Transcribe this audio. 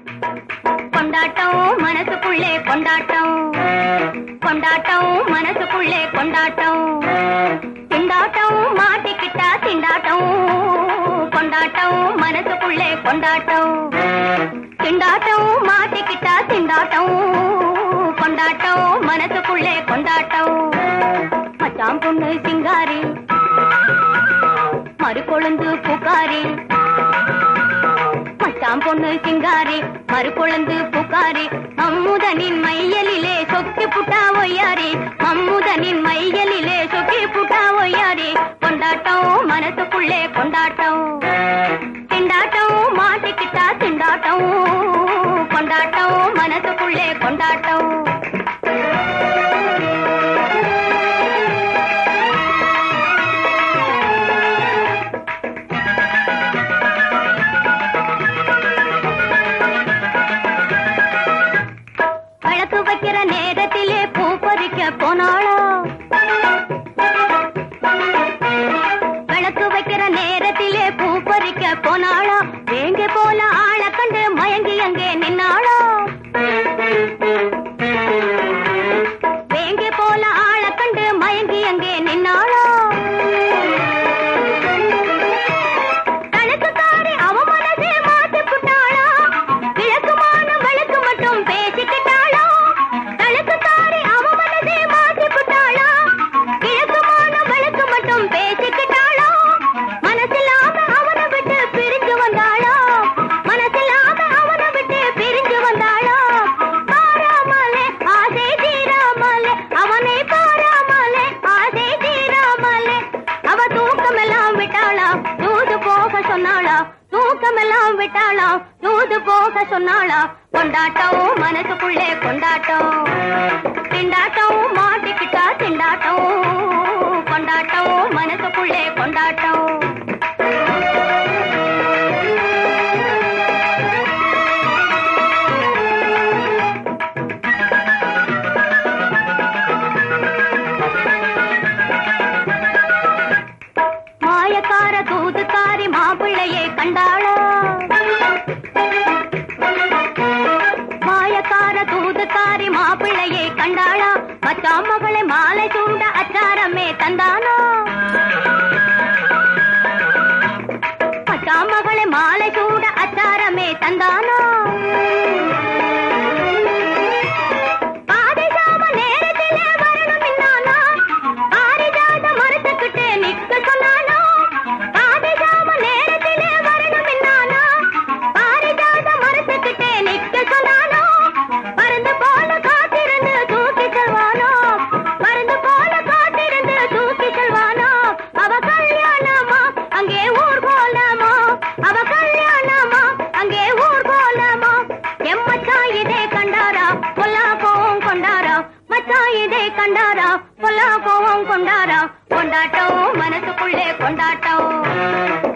கொண்டாட்டம் மனசுக்குள்ளே கொண்டாட்டம் கொண்டாட்டம் மனசுக்குள்ளே கொண்டாட்டம் திண்டாட்டம் மாட்டிக்கிட்டா திண்டாட்டம் கொண்டாட்டம் மனசுக்குள்ளே கொண்டாட்டம் திண்டாட்டம் மாட்டிக்கிட்டா திண்டாட்டம் கொண்டாட்டம் மனசுக்குள்ளே கொண்டாட்டம் மச்சான் பொண்ணு சிங்காரி மறுகொழுந்து புகாரி மச்சான் பொண்ணு சிங்காரி மறுகொழுந்து புகாரி மம்முதனின் மையலிலே சொக்கி புட்டா ஒய்யாரி மம்முதனின் மையலிலே சொக்கி புட்டா ஒய்யாரி கொண்டாட்டம் மனசுக்குள்ளே கொண்டாட்டம் திண்டாட்டம் மாட்டிக்கிட்டா திண்டாட்டம் கொண்டாட்டம் மனசுக்குள்ளே கொண்டாட்டம் வழக்கு வைக்கிற நேரத்திலே பூ பறிக்க போனாளோ விளக்கு வைக்கிற நேரத்திலே பூ பறிக்க போனாளோ வேங்க போல ஆள கண்டு மயங்கி அங்கே நின்னாளோ வேங்க போல ஆள கண்டு மயங்கி அங்கே நின்னாளோ கணக்குக்காரி அவ மனசே மாத்தி புட்டாளோ கிழக்குமான வழக்கு மட்டும் பேசிக்கிட்டாளோ கணக்குக்காரி அவ மனசே மாத்தி புட்டாளோ கிழக்குமான வழக்கு மட்டும் பேசிக்கிட்டாளோ மனசில்லாம அவனை விட்டு பிரிஞ்சு வந்தாளோ மனசில்லாம அவனை விட்டு பிரிஞ்சு வந்தாளோ பாராமலே ஆசை தீராமலே அவனை பாராமலே ஆசை தீராமலே அவ தூக்கமெல்லாம் விட்டாளா தூது போக சொன்னாளா தூக்கமெல்லாம் விட்டாளா தூது போக சொன்னாளா கொண்டாட்டம் மனசுக்குள்ளே கொண்டாட்டம் திண்டாட்டம் மாட்டிக்கிட்டா திண்டாட்டம் கொண்டாட்டம் மனசுக்குள்ளே கொண்டாட்டம் மாயக்கார தூதுக்காரி மாப்பிள்ளையை கண்டாளோ மாயக்கார தூதுக்காரி மாப்பிள்ளையை கண்டாளா மச்சான் மகளை மாலை சூண்ட அச்சாரமே தந்தானோ மச்சான் மகளை மாலை சூட அச்சாரமே தந்தானோ பாதிஜாம நேரத்திலே வரணும் இன்னானா பாரிஜாத மறுத்துக்கிட்டு நிக்க சொன்னானோ பாதிஜாம நேரத்திலே வரணும் இன்னானா பாரிஜாத மறுத்துக்கிட்டு நிக்க சொன்னானோ பருந்து போல காத்திருந்து தூக்கி செல்வானோ பருந்து போல காத்திருந்து தூக்கி செல்வானோ அவ கல்யாணமா அங்கே ஊர் கோலமா அவ கல்யாணமா அங்கே ஊர் கோலமா எம்மச்சான் இதே கண்டாரா பொல்லா கோவம் கொண்டாரா மச்சான் இதே கண்டாரா பொல்லா கோவம் கொண்டாரா கொண்டாட்டம் மனசுக்குள்ளே கொண்டாட்டம்